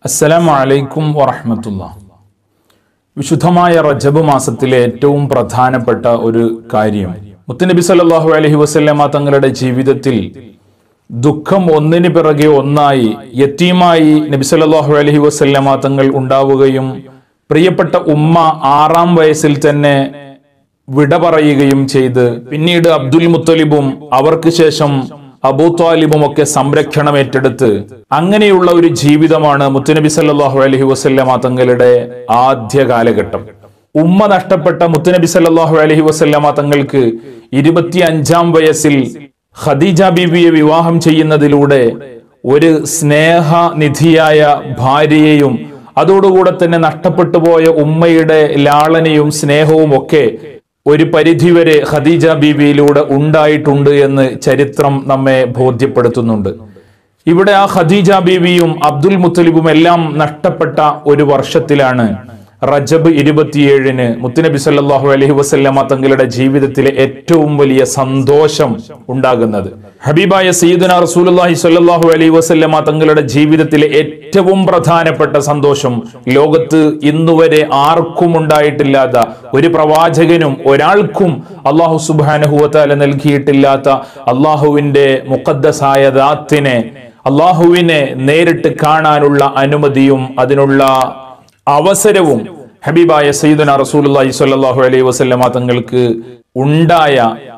അസ്സലാമു അലൈക്കും വറഹമത്തുള്ള വിശുദ്ധമായ റജബ് മാസത്തിലെ ഏറ്റവും പ്രധാനപ്പെട്ട ഒരു കാര്യം മുത്തുനബി സല്ലല്ലാഹു അലൈഹി വസല്ലമ തങ്ങളുടെ ജീവിതത്തിൽ ദുഃഖം ഒന്നിന് പിറകെ ഒന്നായി യത്തീമായി നബി സല്ലല്ലാഹു അലൈഹി വസല്ലമ തങ്ങൾ ഉണ്ടാവുകയും പ്രിയപ്പെട്ട ഉമ്മ ആറാം വയസ്സിൽ തന്നെ വിട പറയുകയും ചെയ്ത് പിന്നീട് അബ്ദുൽ മുത്തലിബും അവർക്ക് ശേഷം അബൂ താലിബും ഒക്കെ സംരക്ഷണം ഏറ്റെടുത്ത് അങ്ങനെയുള്ള ഒരു ജീവിതമാണ് മുത്തുനബി സല്ലല്ലാഹു അലൈഹി വസല്ലമ തങ്ങളുടെ ആദ്യ കാലഘട്ടം ഉമ്മ നഷ്ടപ്പെട്ട മുത്തുനബി സല്ലല്ലാഹു അലൈഹി വസല്ലമ തങ്ങൾക്ക് ഇരുപത്തി അഞ്ചാം വയസ്സിൽ ഖദീജ ബീവിയെ വിവാഹം ചെയ്യുന്നതിലൂടെ ഒരു സ്നേഹനിധിയായ ഭാര്യയെയും അതോടുകൂടെ തന്നെ നഷ്ടപ്പെട്ടു പോയ ഉമ്മയുടെ ലാളനയും സ്നേഹവും ഒക്കെ ഒരു പരിധിവരെ ഖദീജ ബീവിയിലൂടെ ഉണ്ടായിട്ടുണ്ട് എന്ന് ചരിത്രം നമ്മെ ബോധ്യപ്പെടുത്തുന്നുണ്ട് ഇവിടെ ആ ഖദീജ ബീവിയും അബ്ദുൽ മുത്തലിബും എല്ലാം നഷ്ടപ്പെട്ട ഒരു വർഷത്തിലാണ് റജബ് ഇരുപത്തിയേഴിന് മുത്തുനബി സല്ലല്ലാഹു അലൈഹി വസല്ലമ തങ്ങളുടെ ജീവിതത്തിലെ ഏറ്റവും വലിയ സന്തോഷം ഉണ്ടാകുന്നത് ഹബീബായ സയ്യിദുന റസൂലുള്ളാഹി സ്വല്ലല്ലാഹു അലൈഹി വസല്ലമ തങ്ങളുടെ ജീവിതത്തിലെ ഏറ്റവും പ്രധാനപ്പെട്ട സന്തോഷം ലോകത്ത് ഇന്നുവരെ ആർക്കും ഉണ്ടായിട്ടില്ലാത്ത ഒരു പ്രവാചകനും ഒരാൾക്കും അള്ളാഹു സുബാനഹുവത്താല നൽകിയിട്ടില്ലാത്ത അള്ളാഹുവിന്റെ മുഖദ്ദസായ ദാത്തിനെ അള്ളാഹുവിനെ നേരിട്ട് കാണാനുള്ള അനുമതിയും അതിനുള്ള അവസരവും ഹബീബായ സയ്യിദുന റസൂലുള്ളാഹി സ്വല്ലല്ലാഹു അലൈഹി വസല്ലമ തങ്ങൾക്ക് ഉണ്ടായ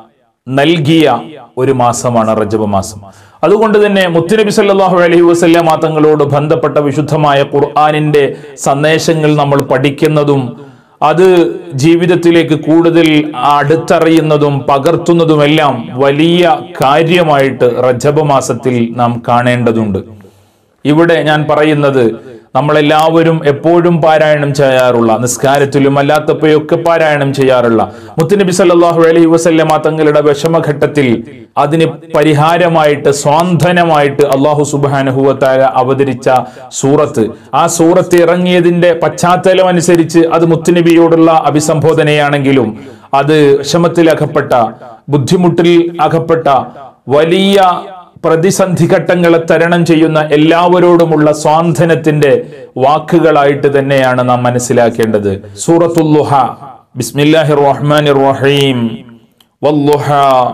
നൽകിയ ഒരു മാസമാണ് റജബ് മാസം അതുകൊണ്ട് തന്നെ മുത്തുനബി സല്ലല്ലാഹു അലൈഹി വസല്ലമ തങ്ങളോട് ബന്ധപ്പെട്ട വിശുദ്ധമായ ഖുർആനിന്റെ സന്ദേശങ്ങൾ നമ്മൾ പഠിക്കുന്നതും അത് ജീവിതത്തിലേക്ക് കൂടുതൽ അടുത്തറിയുന്നതും പകർത്തുന്നതുമെല്ലാം വലിയ കാര്യമായിട്ട് റജബ് മാസത്തിൽ നാം കാണേണ്ടതുണ്ട് ഇവിടെ ഞാൻ പറയുന്നത് നമ്മളെല്ലാവരും എപ്പോഴും പാരായണം ചെയ്യാറുള്ള നിസ്കാരത്തിലും അല്ലാത്തപ്പോഴൊക്കെ പാരായണം ചെയ്യാറുള്ള മുത്തുനബി സല്ലല്ലാഹു അലൈഹി വസല്ലമ തങ്ങളുടെ വിഷമഘട്ടത്തിൽ അതിന് പരിഹാരമായിട്ട് സ്വാന്തനമായിട്ട് അള്ളാഹു സുബാനഹുവത്തായ അവതരിച്ച സൂറത്ത് ആ സൂറത്ത് ഇറങ്ങിയതിന്റെ പശ്ചാത്തലം അനുസരിച്ച് അത് മുത്തുനബിയോടുള്ള അഭിസംബോധനയാണെങ്കിലും അത് വിഷമത്തിൽ അകപ്പെട്ട ബുദ്ധിമുട്ടിൽ അകപ്പെട്ട വലിയ പ്രതിസന്ധി ഘട്ടങ്ങളെ തരണം ചെയ്യുന്ന എല്ലാവരോടുമുള്ള സ്വാന്തനത്തിന്റെ വാക്കുകളായിട്ട് തന്നെയാണ് നാം മനസ്സിലാക്കേണ്ടത് സൂറത്തുല്ലുഹ ബിസ്മില്ലാഹിർ റഹ്മാനിർ റഹീം വല്ലുഹ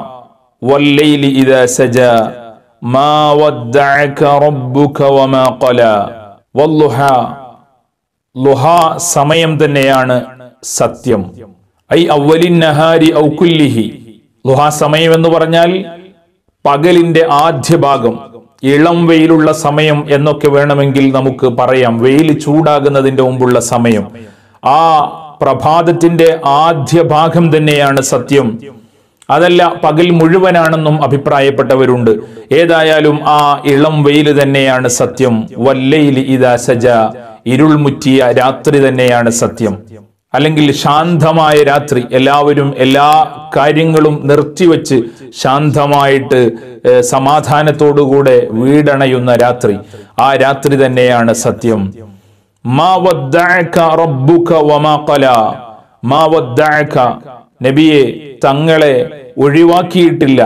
വല്ലൈലി ഇദാ സജ മാ വദ്ദഅക റബ്ബുക വമാ ഖല വല്ലുഹ ലുഹ സമയം തന്നെയാണ് സത്യം ഐ അവലിൻ നഹാരി ഔ കുല്ലിഹി ലുഹ സമയം എന്ന് പറഞ്ഞാൽ പകലിന്റെ ആദ്യ ഭാഗം ഇളം വെയിലുള്ള സമയം എന്നൊക്കെ വേണമെങ്കിൽ നമുക്ക് പറയാം വെയിൽ ചൂടാകുന്നതിന്റെ മുമ്പുള്ള സമയം ആ പ്രഭാതത്തിന്റെ ആദ്യ ഭാഗം തന്നെയാണ് സത്യം അതല്ല പകൽ മുഴുവനാണെന്നും അഭിപ്രായപ്പെട്ടവരുണ്ട് ഏതായാലും ആ ഇളം വെയിൽ തന്നെയാണ് സത്യം വല്ലയില് ഇതാ സജ ഇരുൾ മുറ്റിയ രാത്രി തന്നെയാണ് സത്യം അല്ലെങ്കിൽ ശാന്തമായ രാത്രി എല്ലാവരും എല്ലാ കാര്യങ്ങളും നിർത്തിവെച്ച് ശാന്തമായിട്ട് ഏഹ്, സമാധാനത്തോടുകൂടെ വീടണയുന്ന രാത്രി ആ രാത്രി തന്നെയാണ് സത്യം മാ വദ്ദഅക റബ്ബുക വമാ ഖല മാ വദ്ദഅക നബിയെ തങ്ങളെ ഒഴിവാക്കിയിട്ടില്ല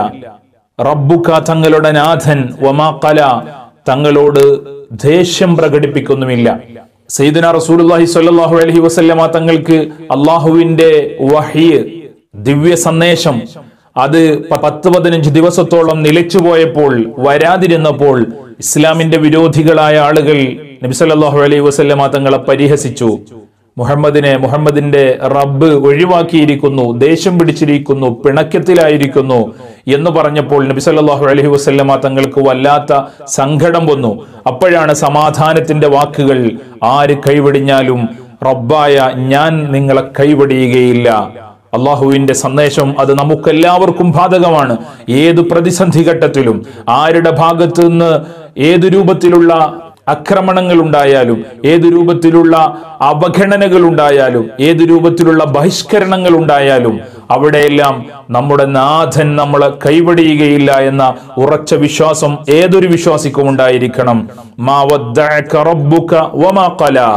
റബ്ബുക തങ്ങളുടെ നാഥൻ വമാ ഖല തങ്ങളോട് ദേഷ്യം പ്രകടിപ്പിക്കുന്നുമില്ല സയ്യിദുന റസൂലുള്ളാഹി സ്വല്ലല്ലാഹു അലൈഹി വസല്ലമ തങ്ങൾക്ക് അള്ളാഹുവിന്റെ വഹിയ് ദിവ്യ സന്ദേശം അത് പ- പത്ത് പതിനഞ്ച് ദിവസത്തോളം നിലച്ചു പോയപ്പോൾ വരാതിരുന്നപ്പോൾ ഇസ്ലാമിന്റെ വിരോധികളായ ആളുകൾ നബി സല്ലല്ലാഹു അലൈഹി വസല്ലമ തങ്ങളെ പരിഹസിച്ചു മുഹമ്മദിനെ മുഹമ്മദിന്റെ റബ്ബ് ഒഴിവാക്കിയിരിക്കുന്നു ദേഷ്യം പിടിച്ചിരിക്കുന്നു പിണക്കത്തിലായിരിക്കുന്നു എന്ന് പറഞ്ഞപ്പോൾ നബി സല്ലല്ലാഹു അലൈഹി വസല്ലമ തങ്ങൾക്ക് വല്ലാത്ത സങ്കടം വന്നു അപ്പോഴാണ് സമാധാനത്തിന്റെ വാക്കുകൾ ആര് കൈവടിഞ്ഞാലും റബ്ബായ ഞാൻ നിങ്ങളെ കൈവടിയുകയില്ല അള്ളാഹുവിന്റെ സന്ദേശം അത് നമുക്കെല്ലാവർക്കും ബാധകമാണ് ഏത് പ്രതിസന്ധി ഘട്ടത്തിലും ആരുടെ ഭാഗത്തു നിന്ന് ഏതു രൂപത്തിലുള്ള ആക്രമണങ്ങൾ ഉണ്ടായാലും ഏതു രൂപത്തിലുള്ള അവഗണനകൾ ഉണ്ടായാലും ഏതു രൂപത്തിലുള്ള ബഹിഷ്കരണങ്ങൾ ഉണ്ടായാലും അവിടെയെല്ലാം നമ്മുടെ നാഥൻ നമ്മളെ കൈവടിയുകയില്ല എന്ന ഉറച്ച വിശ്വാസം ഏതൊരു വിശ്വാസിക്കും ഉണ്ടായിരിക്കണം മാ വദ്ദഅക റബ്ബുക വമാ ഖലാ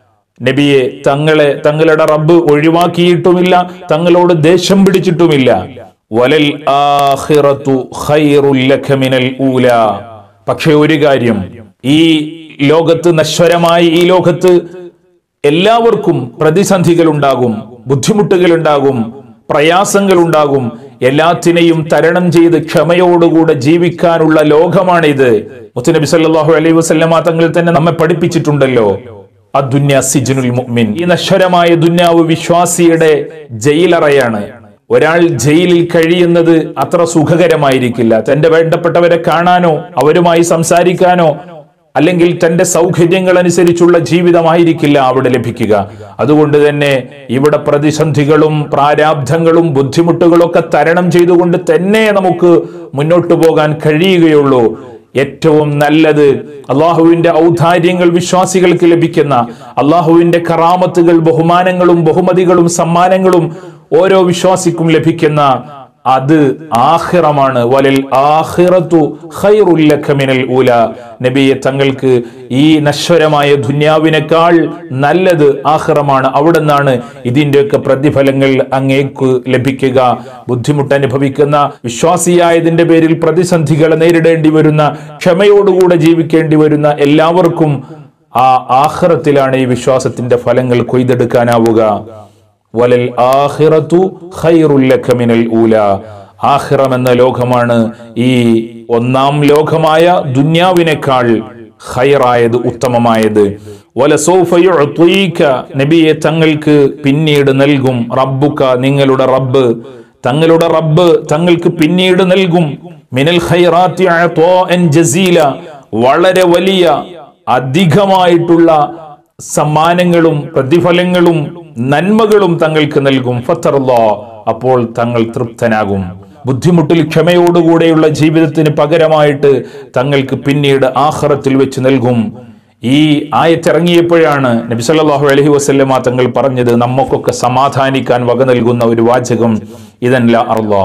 നബിയെ തങ്ങളെ തങ്ങളുടെ റബ്ബ് ഒഴിവാക്കിയിട്ടുമില്ല തങ്ങളോട് ദേഷ്യം പിടിച്ചിട്ടുമില്ല വലൽ ആഖിറത്തു ഖൈറുൽ ലക മിനൽ ഊല പക്ഷെ ഒരു കാര്യം ഈ ലോകത്ത് നശ്വരമായ ഈ ലോകത്ത് എല്ലാവർക്കും പ്രതിസന്ധികൾ ഉണ്ടാകും ബുദ്ധിമുട്ടുകൾ ഉണ്ടാകും പ്രയാസങ്ങൾ ഉണ്ടാകും എല്ലാത്തിനെയും തരണം ചെയ്ത് ക്ഷമയോടുകൂടെ ജീവിക്കാനുള്ള ലോകമാണിത് മുത്തനബി സല്ലല്ലാഹു അലൈഹി വസല്ലമ തങ്ങൾ തന്നെ നമ്മെ പഠിപ്പിച്ചിട്ടുണ്ടല്ലോ അദ്ദുന്യ സിജ്നുൽ മുഅ്മിൻ ഈ നശ്വരമായ ദുന്യാവ് വിശ്വാസിയുടെ ജയിലറയാണ് ഒരാൾ ജയിലിൽ കഴിയുന്നത് അത്ര സുഖകരമായിരിക്കില്ല തന്റെ വേണ്ടപ്പെട്ടവരെ കാണാനോ അവരുമായി സംസാരിക്കാനോ അല്ലെങ്കിൽ തന്റെ സൗകര്യങ്ങൾ അനുസരിച്ചുള്ള ജീവിതമായിരിക്കില്ല അവിടെ ലഭിക്കുക അതുകൊണ്ട് തന്നെ ഇവിടെ പ്രതിസന്ധികളും പ്രാരാബ്ധങ്ങളും ബുദ്ധിമുട്ടുകളും ഒക്കെ തരണം ചെയ്തുകൊണ്ട് തന്നെ നമുക്ക് മുന്നോട്ടു പോകാൻ കഴിയുകയുള്ളൂ ഏറ്റവും നല്ലത് അള്ളാഹുവിന്റെ ഔദാര്യങ്ങൾ വിശ്വാസികൾക്ക് ലഭിക്കുന്ന അള്ളാഹുവിന്റെ കറാമത്തുകൾ ബഹുമാനങ്ങളും ബഹുമതികളും സമ്മാനങ്ങളും ഓരോ വിശ്വാസിക്കും ലഭിക്കുന്ന അത് ആഹിറമാണ് വലൽ ആഹിറത്തു ഖൈറുൽ ലക മിനൽ ഊല നബിയെ തങ്ങൾക്ക് ഈ നശ്വരമായ ദുന്യാവിനേക്കാൾ നല്ലത് ആഹിറമാണ് അവിടെ നിന്നാണ് ഇതിന്റെയൊക്കെ പ്രതിഫലങ്ങൾ അങ്ങേക്ക് ലഭിക്കുക ബുദ്ധിമുട്ട് അനുഭവിക്കുന്ന വിശ്വാസിയായതിന്റെ പേരിൽ പ്രതിസന്ധികളെ നേരിടേണ്ടി വരുന്ന ക്ഷമയോടുകൂടെ ജീവിക്കേണ്ടി വരുന്ന എല്ലാവർക്കും ആ ആഹിറത്തിലാണ് ഈ വിശ്വാസത്തിന്റെ ഫലങ്ങൾ കൊയ്തെടുക്കാനാവുക വലൽ ആഹിറത്തു ഖൈറുൽ ലക മിനൽ ഊല ആഹിറം എന്ന ലോകമാണ് ഈ ഒന്നാം ലോകമായ ദുന്യാവിനേക്കാൾ ഖൈറായത് ഉത്തമമായത് വലസൗഫ യുഅ്തീക നബിയെ തങ്ങൾക്ക് പിന്നീട് നൽകും റബ്ബുക നിങ്ങളുടെ റബ്ബ് തങ്ങളുടെ റബ്ബ് തങ്ങൾക്ക് പിന്നീട് നൽകും മിനൽ ഖൈറാത്തി അഅ്താഅൻ ജസീല വളരെ വലിയ അധികമായിട്ടുള്ള സമ്മാനങ്ങളും പ്രതിഫലങ്ങളും നന്മകളും തങ്ങൾക്ക് നൽകും ഫത്തറല്ലോ അപ്പോൾ തങ്ങൾ തൃപ്തനാകും ബുദ്ധിമുട്ടിൽ ക്ഷമയോടുകൂടെയുള്ള ജീവിതത്തിന് പകരമായിട്ട് തങ്ങൾക്ക് പിന്നീട് ആഹ്റത്തിൽ വെച്ച് നൽകും ഈ ആയത്തിറങ്ങിയപ്പോഴാണ് നബി സല്ലല്ലാഹു അലൈഹി വസല്ലമ തങ്ങൾ പറഞ്ഞത് നമുക്കൊക്കെ സമാധാനിക്കാൻ വക നൽകുന്ന ഒരു വാചകം ഇതൻ ലാ അർളാ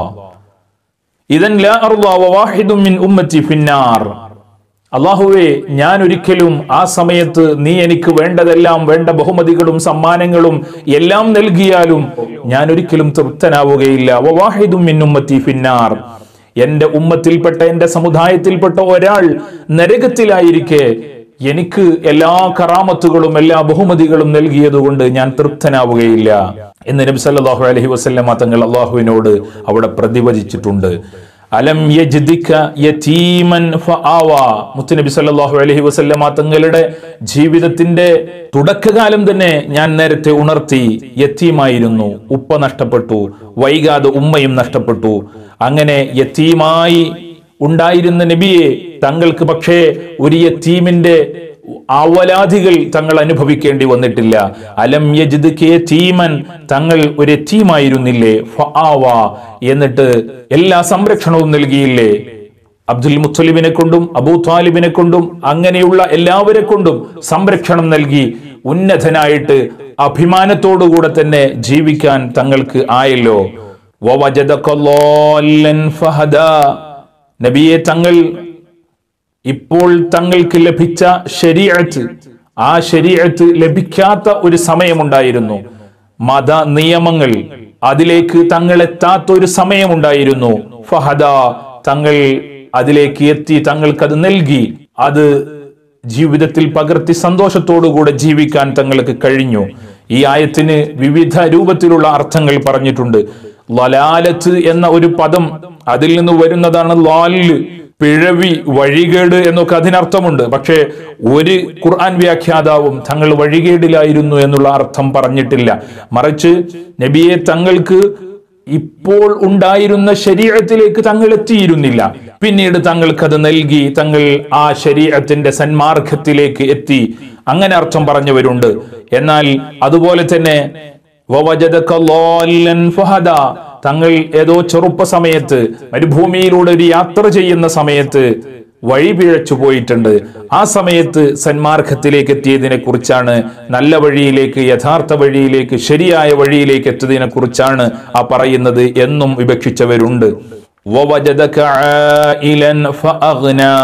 ഇതൻ ലാ അർളാ വവാഹിദും മിൻ ഉമ്മത്തി ഫിന്നാർ അള്ളാഹുവേ ഞാൻ ഒരിക്കലും ആ സമയത്ത് നീ എനിക്ക് വേണ്ടതെല്ലാം വേണ്ട ബഹുമതികളും സമ്മാനങ്ങളും എല്ലാം നൽകിയാലും ഞാൻ ഒരിക്കലും തൃപ്തനാവുകയില്ല വവാഹിദും മിൻ ഉമ്മത്തി ഫിന്നാർ എന്റെ ഉമ്മത്തിൽപ്പെട്ട എന്റെ സമുദായത്തിൽപ്പെട്ട ഒരാൾ നരകത്തിലായിരിക്കെ എനിക്ക് എല്ലാ കറാമത്തുകളും എല്ലാ ബഹുമതികളും നൽകിയതുകൊണ്ട് ഞാൻ തൃപ്തനാവുകയില്ല എന്ന് നബി സല്ലല്ലാഹു അലൈഹി വസല്ലമ തങ്ങൾ അള്ളാഹുവിനോട് അവിടെ പ്രതിവചിച്ചിട്ടുണ്ട് അലം യജ്ദിക യതീമൻ ഫആവ മുത്തുനബി സല്ലല്ലാഹു അലൈഹി വസല്ലമ തങ്ങളുടെ ജീവിതത്തിന്റെ തുടക്കകാലം തന്നെ ഞാൻ നേരത്തെ ഉണർത്തി യത്തീമായിരുന്നു ഉപ്പ നഷ്ടപ്പെട്ടു വൈകാതെ ഉമ്മയും നഷ്ടപ്പെട്ടു അങ്ങനെ യത്തീമായി ഉണ്ടായിരുന്ന നബിയെ തങ്ങൾക്ക് പക്ഷേ ഒരു യത്തീമിന്റെ അവലാധികൾ തങ്ങൾ അനുഭവിക്കേണ്ടി വന്നിട്ടില്ല അലം യജിദ് കെ തീമൻ തങ്ങൾ ഒരു എത്തീമായിരുന്നില്ലേ ഫആവ എന്നിട്ട് എല്ലാ സംരക്ഷണവും നൽകിയില്ലേ അബ്ദുൽ മുത്തലിബിനെ കൊണ്ടും അബൂ താലിബിനെ കൊണ്ടും അങ്ങനെയുള്ള എല്ലാവരെ കൊണ്ടും സംരക്ഷണം നൽകി ഉന്നതനായിട്ട് അഭിമാനത്തോടുകൂടെ തന്നെ ജീവിക്കാൻ തങ്ങൾക്ക് ആയല്ലോ വവജദക ളാല്ലൻ ഫഹദാ. നബിയെ തങ്ങൾ ഇപ്പോൾ തങ്ങൾക്ക് ലഭിച്ച ശരീഅത്ത് ആ ശരീഅത്ത് ലഭിക്കാത്ത ഒരു സമയമുണ്ടായിരുന്നു മത നിയമങ്ങൾ അതിലേക്ക് തങ്ങൾ എത്താത്ത ഒരു സമയമുണ്ടായിരുന്നു ഫഹദ തങ്ങൾ അതിലേക്ക് എത്തി തങ്ങൾക്കത് നൽകി അത് ജീവിതത്തിൽ പകർത്തി സന്തോഷത്തോടുകൂടെ ജീവിക്കാൻ തങ്ങൾക്ക് കഴിഞ്ഞു ഈ ആയത്തിന് വിവിധ രൂപത്തിലുള്ള അർത്ഥങ്ങൾ പറഞ്ഞിട്ടുണ്ട് ലലാലത്ത് എന്ന ഒരു പദം അതിൽ നിന്ന് വരുന്നതാണ് ലാല് പിഴവി വഴികേട് എന്നൊക്കെ അതിനർത്ഥമുണ്ട് പക്ഷേ ഒരു ഖുർആൻ വ്യാഖ്യാതാവും തങ്ങൾ വഴികേടിലായിരുന്നു എന്നുള്ള അർത്ഥം പറഞ്ഞിട്ടില്ല മറിച്ച് നബിയെ തങ്ങൾക്ക് ഇപ്പോൾ ഉണ്ടായിരുന്ന ശരീരത്തിലേക്ക് തങ്ങൾ എത്തിയിരുന്നില്ല പിന്നീട് തങ്ങൾക്കത് നൽകി തങ്ങൾ ആ ശരീരത്തിന്റെ സന്മാർഗത്തിലേക്ക് എത്തി അങ്ങനെ അർത്ഥം പറഞ്ഞവരുണ്ട് എന്നാൽ അതുപോലെ തന്നെ വവജദക ളാല്ലൻ ഫഹദ. തങ്ങൾ ഏതോ ചെറുപ്പ സമയത്ത് മരുഭൂമിയിലൂടെ ഒരു യാത്ര ചെയ്യുന്ന സമയത്ത് വഴി പിഴച്ചു പോയിട്ടുണ്ട് ആ സമയത്ത് സന്മാർഗത്തിലേക്ക് എത്തിയതിനെ കുറിച്ചാണ് നല്ല വഴിയിലേക്ക് യഥാർത്ഥ വഴിയിലേക്ക് ശരിയായ വഴിയിലേക്ക് എത്തിയതിനെ കുറിച്ചാണ് ആ പറയുന്നത് എന്നും വിവക്ഷിച്ചവരുണ്ട് വവജദക ആയിലൻ ഫഅഗ്നാ.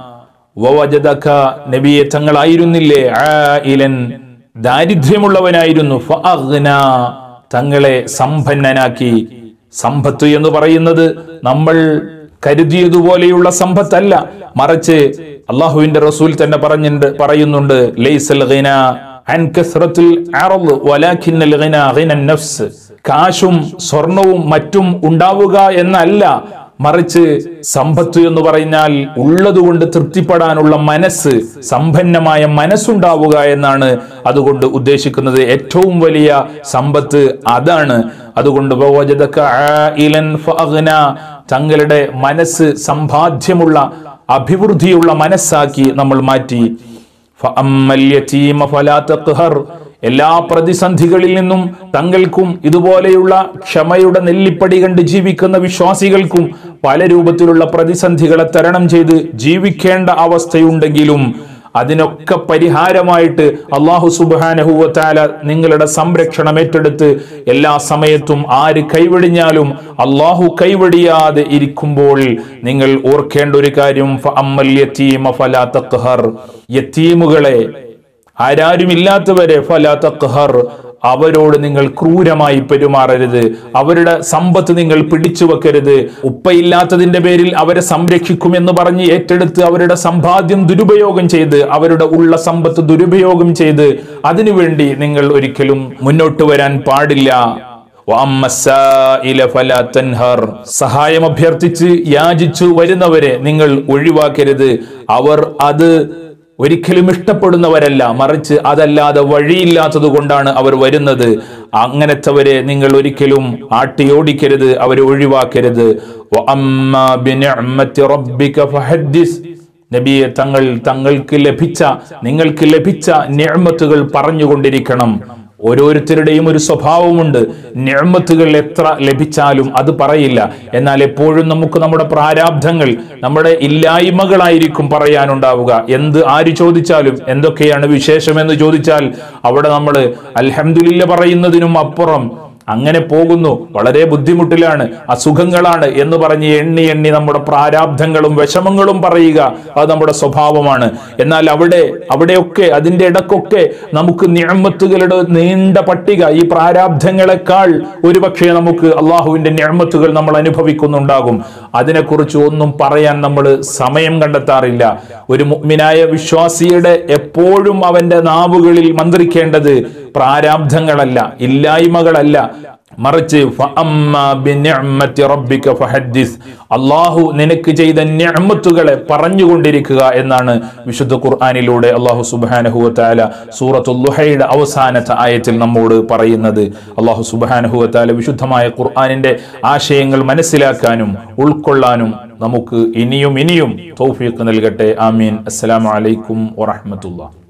വവജദക നബിയെ തങ്ങളായിരുന്നില്ലേ ആയിലൻ ദാരിദ്ര്യമുള്ളവനായിരുന്നു ഫഅഗ്നാ. തങ്ങളെ സമ്പന്നനാക്കി സമ്പത്ത് എന്ന് പറയുന്നത് നമ്മൾ കരുതിയതുപോലെയുള്ള സമ്പത്തല്ല മറിച്ച് അള്ളാഹുവിന്റെ റസൂൽ തന്നെ പറഞ്ഞിട്ടുണ്ട് പറയുന്നുണ്ട് ലൈസൽ ഗിന അൻ കസ്റത്തുൽ അർള് വലാകിന്നൽ ഗിന ഗിന നഫ്സ് കാശും സ്വർണവും മറ്റും ഉണ്ടാവുക എന്നല്ല മറിച്ച് സമ്പത്ത് എന്ന് പറഞ്ഞാൽ ഉള്ളതുകൊണ്ട് തൃപ്തിപ്പെടാനുള്ള മനസ്സ് സമ്പന്നമായ മനസ്സുണ്ടാവുക എന്നാണ് അതുകൊണ്ട് ഉദ്ദേശിക്കുന്നത് ഏറ്റവും വലിയ സമ്പത്ത് അതാണ് അതുകൊണ്ട് വവജദക ആയിലൻ ഫഅഗ്ന. തങ്ങളുടെ മനസ്സ് സമ്പാദ്യമുള്ള അഭിവൃദ്ധിയുള്ള മനസ്സാക്കി നമ്മൾ മാറ്റി ഫഅമ്മൽ യതീമ ഫലാ തഖ്ഹർ. എല്ലാ പ്രതിസന്ധികളിൽ നിന്നും തങ്ങൾക്കും ഇതുപോലെയുള്ള ക്ഷമയുടെ നെല്ലിപ്പടി കണ്ട് ജീവിക്കുന്ന വിശ്വാസികൾക്കും പല രൂപത്തിലുള്ള പ്രതിസന്ധികളെ തരണം ചെയ്ത് ജീവിക്കേണ്ട അവസ്ഥയുണ്ടെങ്കിലും അതിനൊക്കെ പരിഹാരമായിട്ട് അള്ളാഹു സുബാനഹുവത്താല നിങ്ങളുടെ സംരക്ഷണം ഏറ്റെടുത്ത് എല്ലാ സമയത്തും ആര് കൈവെടിഞ്ഞാലും അള്ളാഹു കൈവെടിയാതെ ഇരിക്കുമ്പോൾ നിങ്ങൾ ഓർക്കേണ്ട ഒരു കാര്യം ഫഅമ്മൽ യതീമ ഫലാ തഖ്ഹർ. യത്തീമുകളെ ആരാരുമില്ലാത്തവരെ ഫലാ തഖ്ഹർ അവരോട് നിങ്ങൾ ക്രൂരമായി പെരുമാറരുത് അവരുടെ സമ്പത്ത് നിങ്ങൾ പിടിച്ചു വെക്കരുത് ഉപ്പയില്ലാത്തതിന്റെ പേരിൽ അവരെ സംരക്ഷിക്കുമെന്ന് പറഞ്ഞ് ഏറ്റെടുത്ത് അവരുടെ സമ്പാദ്യം ദുരുപയോഗം ചെയ്ത് അവരുടെ ഉള്ള സമ്പത്ത് ദുരുപയോഗം ചെയ്ത് അതിനുവേണ്ടി നിങ്ങൾ ഒരിക്കലും മുന്നോട്ട് വരാൻ പാടില്ല വഅമ്മ സ്സായില ഫലാ തൻഹർ. സഹായം അഭ്യർത്ഥിച്ച് യാചിച്ചു വരുന്നവരെ നിങ്ങൾ ഒഴിവാക്കരുത് അവർ അത് ഒരിക്കലും ഇഷ്ടപ്പെടുന്നവരല്ല മറിച്ച് അതല്ലാതെ വഴിയില്ലാത്തത് കൊണ്ടാണ് അവർ വരുന്നത് അങ്ങനത്തെവരെ നിങ്ങൾ ഒരിക്കലും ആട്ടിയോടിക്കരുത് അവരെ ഒഴിവാക്കരുത് വഅമ്മാ ബിനിഅ്മത്തി റബ്ബിക ഫഹദ്ദിസ്. നബിയെ തങ്ങൾ തങ്ങൾക്ക് ലഭിച്ച നിങ്ങൾക്ക് ലഭിച്ച നിഅ്മത്തുകൾ പറഞ്ഞുകൊണ്ടിരിക്കണം ഓരോരുത്തരുടെയും ഒരു സ്വഭാവമുണ്ട് നിഅ്മത്തുകൾ എത്ര ലഭിച്ചാലും അത് പറയില്ല എന്നാൽ എപ്പോഴും നമുക്ക് നമ്മുടെ പ്രാരാബ്ധങ്ങൾ നമ്മുടെ ഇല്ലായ്മകളായിരിക്കും പറയാനുണ്ടാവുക എന്ത് ആര് ചോദിച്ചാലും എന്തൊക്കെയാണ് വിശേഷമെന്ന് ചോദിച്ചാൽ അവിടെ നമ്മൾ അൽഹംദുലില്ല പറയുന്നതിനും അപ്പുറം അങ്ങനെ പോകുന്നു വളരെ ബുദ്ധിമുട്ടിലാണ് അസുഖങ്ങളാണ് എന്ന് പറഞ്ഞ് എണ്ണി എണ്ണി നമ്മുടെ പ്രാരാബ്ധങ്ങളും വിഷമങ്ങളും പറയുക അത് നമ്മുടെ സ്വഭാവമാണ് എന്നാൽ അവിടെ അവിടെയൊക്കെ അതിന്റെ ഇടക്കൊക്കെ നമുക്ക് നിഴമത്തുകളുടെ നീണ്ട പട്ടിക ഈ പ്രാരാബ്ധങ്ങളെക്കാൾ ഒരുപക്ഷെ നമുക്ക് അള്ളാഹുവിന്റെ നിഴമത്തുകൾ നമ്മൾ അനുഭവിക്കുന്നുണ്ടാകും അതിനെക്കുറിച്ച് ഒന്നും പറയാൻ നമ്മൾ സമയം കണ്ടെത്താറില്ല ഒരു മുഗ്മിനായ വിശ്വാസിയുടെ എപ്പോഴും അവന്റെ നാവുകളിൽ മന്ത്രിക്കേണ്ടത് പ്രാരാബ്ധങ്ങളല്ല ഇല്ലായ്മകളല്ല മറിച്ച് ഫഅമ്മാ ബിനിഅ്മത്തി റബ്ബിക ഫഹദ്ദിസ്. അള്ളാഹു നിനക്ക് ചെയ്ത നിഅ്മത്തുകളെ പറഞ്ഞുകൊണ്ടിരിക്കുക എന്നാണ് വിശുദ്ധ ഖുർആനിലൂടെ അള്ളാഹു സുബ്ഹാനഹു വതആല സൂറത്തുൽ ലുഹയുടെ അവസാനത്തെ ആയത്തിൽ നമ്മോട് പറയുന്നത് അള്ളാഹു സുബ്ഹാനഹു വതആല വിശുദ്ധമായ ഖുർആനിന്റെ ആശയങ്ങൾ മനസ്സിലാക്കാനും ഉൾക്കൊള്ളാനും നമുക്ക് ഇനിയും ഇനിയും തൗഫീഖ് നൽകട്ടെ ആമീൻ അസ്സലാമു അലൈക്കും വറഹ്മത്തുള്ളാഹി